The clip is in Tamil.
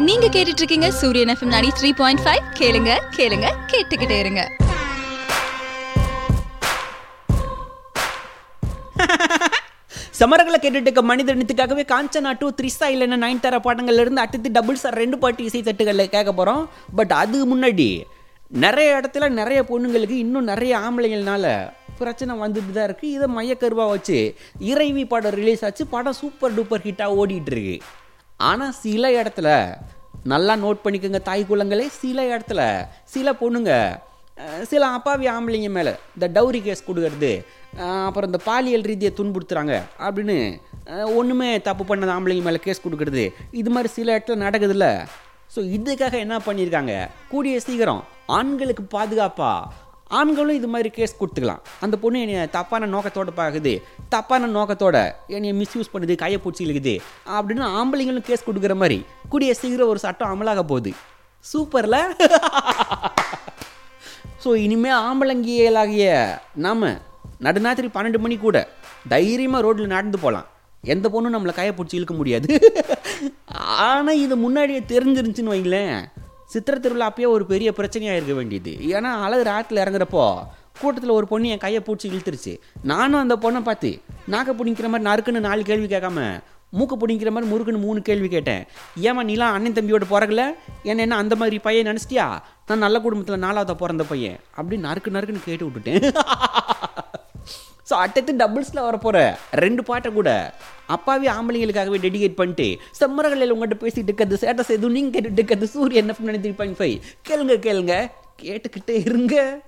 நீங்க கேட்டுட்டு இருக்கீங்க சூரியன் எஃப்எம் 93.5 த்ரீ பாயிண்ட் ஃபைவ் கேளுங்க கேளுங்க கேட்டுக்கிட்டே இருங்க சமரங்களை கேட்டுட்டு இருக்க மனித இனத்துக்காகவே காஞ்சனா டூ த்ரிஷா இல்லைன்னா நைன் தர பாடங்கள்ல இருந்து அடுத்து டபுள் சார் ரெண்டு பாட்டு இசை தட்டுகளில் கேட்க போகிறோம் பட் அதுக்கு முன்னாடி நிறைய இடத்துல நிறைய பொண்ணுங்களுக்கு இன்னும் நிறைய ஆம்பளைங்கள்னால பிரச்சனை வந்துட்டு தான் இருக்குது இதை மையக்கருவாக வச்சு இறைவி படம் ரிலீஸ் ஆச்சு படம் சூப்பர் டூப்பர் ஹிட்டாக ஓடிட்டு இருக்கு ஆனால் சில இடத்துல நல்லா நோட் பண்ணிக்கோங்க தாய் குலங்களே சில இடத்துல சில பொண்ணுங்க அஹ், சில அப்பாவி ஆம்பளைங்க மேலே இந்த டவுரி கேஸ் கொடுக்கறது அஹ், அப்புறம் இந்த பாலியல் ரீதியை துன்புறுத்துறாங்க அப்படின்னு அஹ், ஒண்ணுமே தப்பு பண்ணது ஆம்பளைங்க மேலே கேஸ் கொடுக்கறது இது மாதிரி சில இடத்துல நடக்குதுல்ல ஸோ இதுக்காக என்ன பண்ணியிருக்காங்க கூடிய சீக்கிரம் ஆண்களுக்கு பாதுகாப்பா ஆண்களும் இது மாதிரி கேஸ் கொடுத்துக்கலாம் அந்த பொண்ணு என்னைய தப்பான நோக்கத்தோட பார்க்குது தப்பான நோக்கத்தோட என்னைய மிஸ்யூஸ் பண்ணுது கையை பிடிச்சி இழுக்குது அப்படின்னு ஆம்பளைங்களும் கேஸ் கொடுக்குற மாதிரி கூடிய சீக்கிரம் ஒரு சட்டம் அமலாக போகுது சூப்பர்ல ஸோ இனிமேல் ஆம்பளங்கியலாகிய நாம நடுநாத்திரி பன்னெண்டு மணி கூட தைரியமாக ரோட்டில் நடந்து போகலாம் எந்த பொண்ணும் நம்மளை கையை பிடிச்சி இழுக்க முடியாது ஆனால் இது முன்னாடியே தெரிஞ்சிருந்துச்சுன்னு வைங்களேன் சித்திர திருவிழா அப்பயே ஒரு பெரிய பிரச்சனையாக இருக்க வேண்டியது ஏன்னா அழகு ஆற்றுல இறங்குறப்போ கூட்டத்தில் ஒரு பொண்ணு என் கையை பிடிச்சி இழுத்துருச்சு நானும் அந்த பொண்ணை பார்த்து நாக்க பிடிக்கிற மாதிரி நறுக்குன்னு நாலு கேள்வி கேட்காம மூக்க பிடிக்கிற மாதிரி முறுக்குன்னு மூணு கேள்வி கேட்டேன் ஏமா நீலாம் அண்ணன் தம்பியோட பிறகுல என்ன என்ன அந்த மாதிரி பையன் நினச்சிட்டியா நான் நல்ல குடும்பத்தில் நாலாவதா பிறந்த பையன் அப்படி நறுக்கு நறுக்குன்னு கேட்டு விட்டுட்டேன் ஸோ அடுத்து டபுள்ஸில் வரப்போகிற ரெண்டு பாட்டை கூட அப்பாவி ஆம்பளைங்களுக்காகவே டெடிகேட் பண்ணிட்டு செம்மரகளில் உங்கள்கிட்ட பேசிட்டு இருக்கிறது சேட்டஸ் எதுவும் நீங்கள் கேட்டுட்டு இருக்கிறது சூரியன் என்ன த்ரீ பாயிண்ட் ஃபைவ் கேளுங்க கேளுங்க கேட்டுக்கிட்டே இருங்க